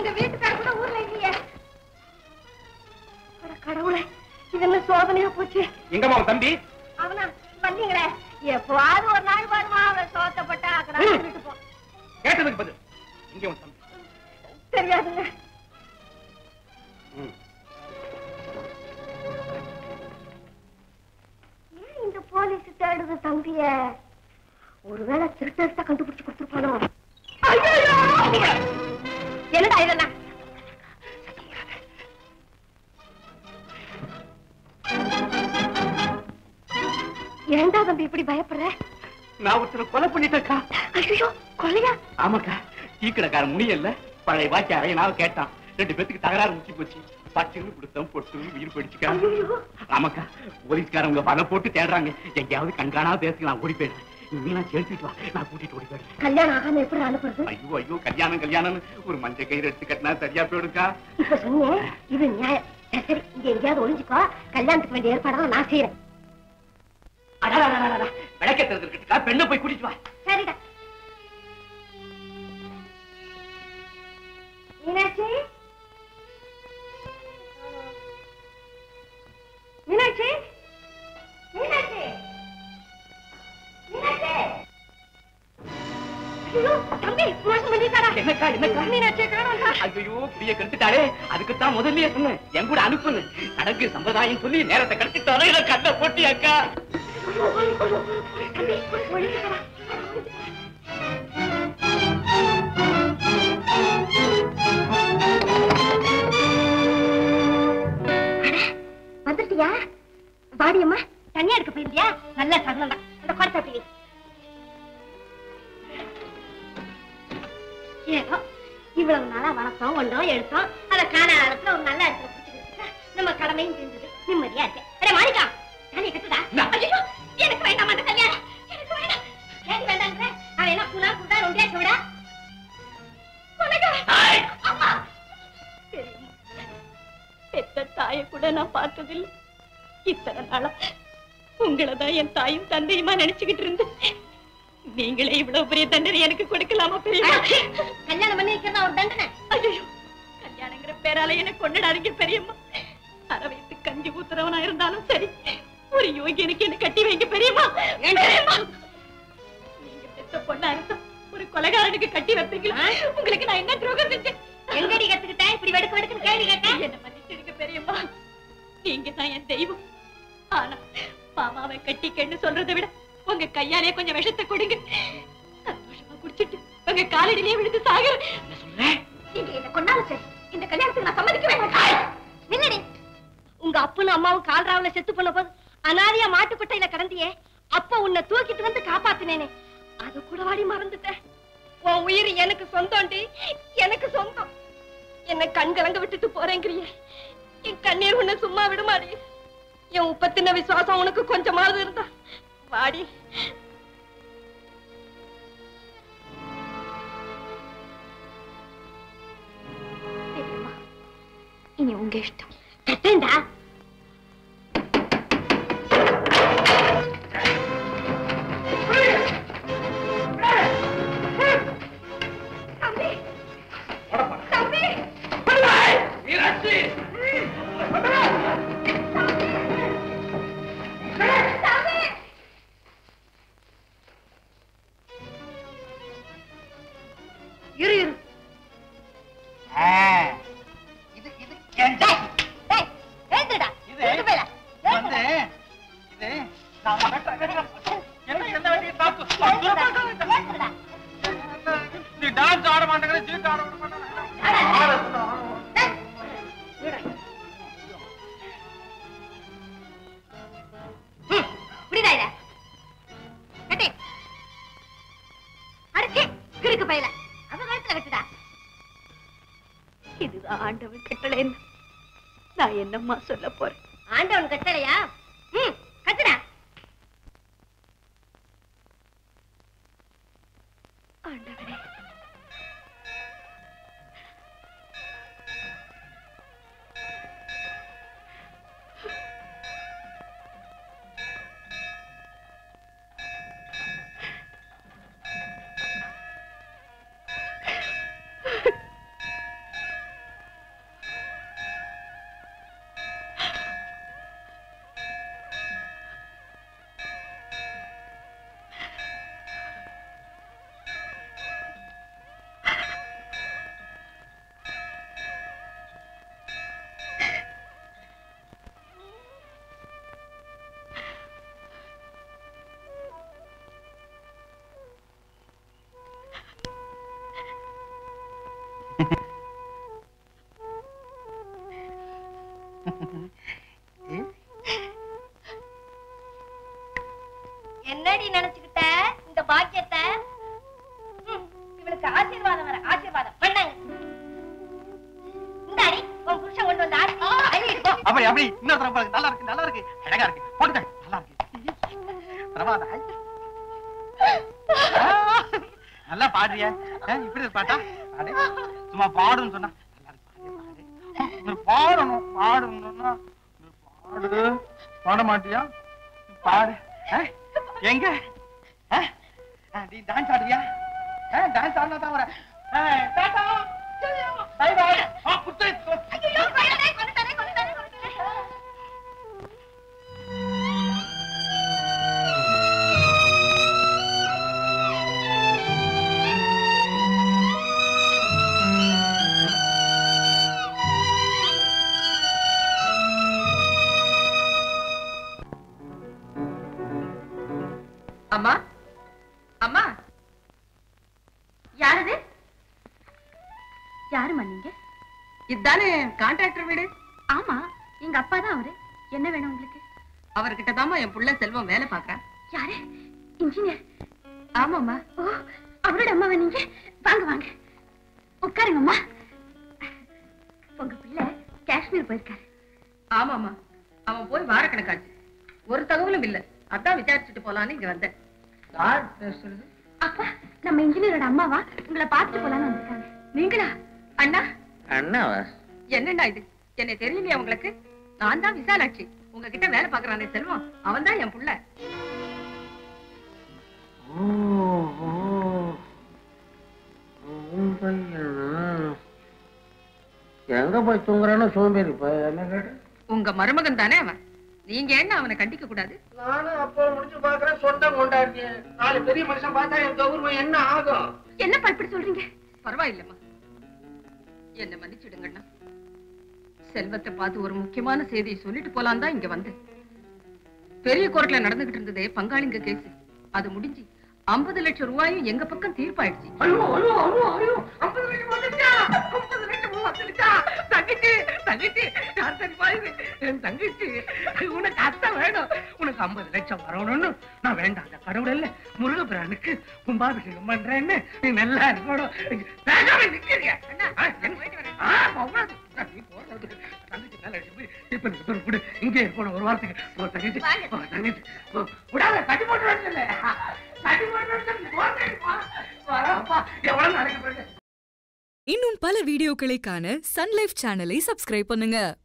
எங்க வீட்டுக்கார கூட ஊர்ல இல்லையே அட கடவுளே இது என்ன சோதனையா போச்சு எங்கம்மா உன் தம்பி அவனா வந்தீங்களே எப்பவாவது ஒரு நாள் வருமா அவன் சோத்தப்பட்டா அக்கடா ம். சொல்லிட்டு போ கேட்டதுக்கு பதில் இங்க உன் தம்பி தெரியாதுங்க ம். ஏன் இந்த போலீஸ் தேடுது தம்பிய ஒருவேளை திருட்டத்தை கண்டுபிடிச்சு கொடுத்துருப்பானோ ஐயோ என்னடா இதெல்லாம் ஏன்டா தம்பி இப்படி பயப்படுற நான் ஒருத்தரை கொலை பண்ணிட்டேக்கா ஐயோ கொலையா ஆமாக்கா டீக்கடைக்கார முடியல பழைய வாக்கி அரையனாவை கேட்டான் ரெண்டு பேத்துக்கு தகராறு முச்சி போச்சு பட்டுன்னு கொடுத்தோம் பொட்டு உயிர் போயிடுச்சுக்கா ஐயோ ஆமாக்கா போலீஸ்காரங்க பல போட்டு தேடுறாங்க எங்கேயாவது கண்காணாம பேசுக்கு நான் ஓடி போயிடுறேன் நீ நான் சேர்த்துட்டு வா நான் கூட்டிட்டு ஓடி போயிடுறேன் கல்யாணம் ஆகாம எப்படி அனுப்புறது ஐயோ ஐயோ கல்யாணம் கல்யாணம்னு ஒரு மஞ்சள் கயிறு எடுத்து கட்டினா சரியா போயிடுக்கா இப்ப சொன்னேன் இது நியாயம் சரி, சரி இங்க எங்கேயாவது ஒளிஞ்சுக்கோ கல்யாணத்துக்கு வேண்டிய ஏற்பாடெல்லாம் நான் செய்யறேன் அடாடாடாடாடா, விளக்கேத்துறது இருக்கா பெண்ணை போய் கூட்டிட்டு வா சரிடா மீனாட்சி மீனாட்சி மீனாட்சி மீனாட்சி ஐயோ தம்பி மோசம் பண்ணிட்டாரா என்னக்கா என்னக்கா மீனாட்சியை காணோம்டா ஐயோ புரிய கெடுத்துட்டாளே அதுக்குத்தான் முதல்லயே சொன்னேன் என் கூட அனுப்புங்க சடங்கு சம்பிரதாயம் சொல்லி நேரத்தை கழிச்சுட்டாலும் இதை கண்ணை போட்டி அக்கா தம்பி ஒளிஞ்சுக்கடா வந்துட்டியா வாடியம்மா தனியா எடுக்க போயிருந்தியா நல்ல சகலம் தான் அந்த குடத்தை அப்படி வை. ஏதோ இவ்வளவு நாளா வளர்த்தோம் ஒன்றோம் எடுத்தோம் அதை காண காலத்துல ஒரு நல்ல இடத்துல பிடிச்சி கொடுத்துட்டா நம்ம கடமையும் செஞ்சது நிம்மதியா இருக்கேன் அரே மாணிக்கா தாலியை கட்டுடா நான். ஐயோ எனக்கு வேண்டாம் அந்த கல்யாணம் எனக்கு வேண்டாம் ஏன் வேண்டாங்கிற அவன் என்ன புனா புண்டா ரொண்டியா சொல்டா அம்மா பெத்த தாயை கூட நான் பார்த்ததில்லை இத்தனை நாளா உங்களை தான் என் தாயும் தந்தையுமா நினைச்சுக்கிட்டு இருந்தேன் நீங்களே இவ்வளவு பெரிய தண்டனை எனக்கு கொடுக்கலாமா பெரியம்மா கல்யாணம் பண்ணி வைக்கிறதா ஒரு தண்டனை ஐயோ கல்யாணங்கிற பேரால என்ன கொண்டாடாதீங்க பெரியம்மா அரை வயசு கஞ்சி ஊத்துறவனா இருந்தாலும் சரி ஒரு யோகியனுக்கு என்ன கட்டி வைங்க பெரியம்மா பெரியம்மா நீங்க பெத்த பொண்ணா இருந்தா ஒரு கொலைகாரனுக்கு கட்டி வைப்பீங்களா உங்களுக்கு நான் என்ன துரோகம் செஞ்சேன் எங்கடி கத்துக்கிட்டேன் இப்படி வெடுக்கு வெடுக்குன்னு கேள்வி கேட்டேன் என்ன மன்னிச்சிடுங்க பெரியம்மா நீங்க தான் என் தெய்வம் ஆனா மாமாவை கட்டிக்கன்னு சொல்றதை விட உங்க கையாலே கொஞ்சம் விஷத்தை கொடுங்க சந்தோஷமா குடிச்சிட்டு உங்க காலடியிலே விழுந்து சாகுற நீங்க என்ன கொண்டாலும் சரி இந்த கல்யாணத்துக்கு நான் சம்மதிக்கவே மாட்டேன் நில்லடி உங்க அப்பனும் அம்மாவும் கால்ராவுல செத்து போன போது அனாதையா மாட்டுக்கொட்டையில கடந்தியே அப்ப உன்னை தூக்கிட்டு வந்து காப்பாத்தினேனே அது கூட வாடி மறந்துட்டேன் உன் உயிர் எனக்கு சொந்தம்டி எனக்கு சொந்தம் என்ன கண் கலங்க விட்டுட்டு போறேங்கிறியே என் கண்ணீர் உன்னை சும்மா விடுமாடி என் உப்பத்தின விசுவாசம் உனக்கு கொஞ்சமாவது இருந்தா வாடி பெரியம்மா இனி உங்க இஷ்டம் கட்டேன்டா தம்பி தம்பி மீனாட்சி தம்பி இரு இரு இது இது என் ஜாப். டேய் ஏத்துடா இது இது பேல வந்து இது நான் வெட்ட- வெட்ட- என்ன என்ன வேண்டிய தாப்பு ஏத்துடா நீ டான்ஸ் ஆட மாட்டேங்கிற சீட் ஆட விட மாட்டேங்கிற புரியுதா இத கட்டி அடிச்சு கிறுக்கு பையில அவ கழுத்துல கட்டுடா இதுதான் ஆண்டவன் கட்டளைன்னு நான் என்னம்மா சொல்ல போறேன் ஆண்டவன் கட்டளையா ம் கட்டுடா ஆண்டவனே என்னடி நினைச்சுக்கிட்ட இந்த பாக்கியத்தை ம், இவளுக்கு ஆசீர்வாதம் வர ஆசீர்வாதம் பண்ணாங்க இந்தாடி உன் புருஷன் கொண்டு வந்த ஆசி அள்ளி எடுக்கோ. அப்படி அப்படி இன்னொரு தடவை பாருங்க. நல்லா இருக்கு நல்லா இருக்கு அழகா இருக்கு போட்டுக்க நல்லா இருக்கு பிரமாதம். ஆ, நல்லா பாடுறிய இப்படி ஒரு பாட்டா பாடு. சும்மா பாடுன்னு சொன்னா நல்லா இருக்கு, பாடு, பாடு. நீ பாடணும் பாடணும்னா நீ பாடு பாட மாட்டியா நீ பாடு ஆ, எங்க ஆ, ஆ, நீ டான்ஸ் ஆடுறியா டான்ஸ் ஆடினா தான் வர டாடா பை பை ஆ குத்து ஐயோ, பயலே, கொன்னுட்டானே, கொன்னுட்டானே, கொன்னுட்டானே. அம்மா அம்மா யாரது யாருமா நீங்க இதானே கான்ட்ராக்டர் வீடு ஆமா எங்க அப்பா தான் அவரு என்ன வேணும் உங்களுக்கு அவர்கிட்ட தாமா என் புள்ள செல்வம் வேலை பாக்குறேன் யாரு இன்ஜினியர் ஆமாம்மா ஓ அவரோட அம்மாவா நீங்க வாங்க வாங்க உட்காருங்கம்மா உங்க பிள்ளை காஷ்மீர் போயிருக்காரு ஆமாம்மா அவன் போய் வாரக்கணக்காச்சு ஒரு தகவலும் இல்ல அதான் விசாரிச்சுட்டு போலான்னு இங்க வந்தேன் அப்பா நம்ம இன்ஜினியரோட அம்மாவா உங்களை பார்த்துட்டு போலான்னு வந்திருக்காங்க நீங்களா அண்ணா அண்ணாவா என்னண்ணா இது என்ன தெரியலையா உங்களுக்கு நான் தான் விசாலாட்சி உங்ககிட்ட வேலை பாக்குறானே செல்வம் அவன் தான் என் புள்ள ஓ ஓ உன் பையனா எங்க போய் தூங்குறானோ சோம்பேறி இப்ப என்ன கேட்டு உங்க மருமகன் தானே அவன் நீங்க என்ன அவனை கண்டிக்க கூடாது நானும் அப்போ முடிச்சு பாக்குறேன் சொந்தம் கொண்டாடி நாலு பெரிய மனுஷன் பார்த்தா என் கௌரவம் என்ன ஆகும் என்னப்பா இப்படி சொல்றீங்க பரவாயில்லம்மா என்ன மன்னிச்சிடுங்கண்ணா செல்வத்தை பார்த்து ஒரு முக்கியமான செய்தியை சொல்லிட்டு போலாம் தான் இங்க வந்தேன் பெரிய கோர்ட்ல நடந்துகிட்டு இருந்ததே பங்காளிங்க கேஸ் அது முடிஞ்சு ஐம்பது லட்சம் ரூபாயும் எங்க பக்கம் தீர்ப்பாயிடுச்சு ஐயோ ஐயோ ஐயோ ஐயோ ஐம்பது லட்சம் வந்துச்சா ஐம்பது லட்சம் வந்துச்சா தங்கச்சி தங்கச்சி யார் தெரியுமா இது என் தங்கச்சி உனக்கு அத்தை வேணும் உனக்கு ஐம்பது லட்சம் வரணும்னு நான் வேண்டாம் கடவுள் இல்ல முருகபிரானுக்கு கும்பாபிஷேகம் பண்றேன்னு நீ நல்லா இருக்கணும் பேசாம நிக்கிறியா ஆ, என்ன? ஆ, அவ்வளவு. நீ போறது. தங்கச்சி மேல அடிச்சு போய் இப்ப நீ இப்ப கொடு. இங்கே இருக்கணும் ஒரு வாரத்துக்கு ஓ, தங்கச்சி ஓ, தங்கச்சி ஓ, விடாத கட்டி போட்டு வரல கட்டி போட்டு வரல வரப்பா எவ்வளவு நாளைக்கு பிறகு இன்னும் பல வீடியோக்களை காண சன் லைஃப் சேனலை சப்ஸ்கிரைப் பண்ணுங்க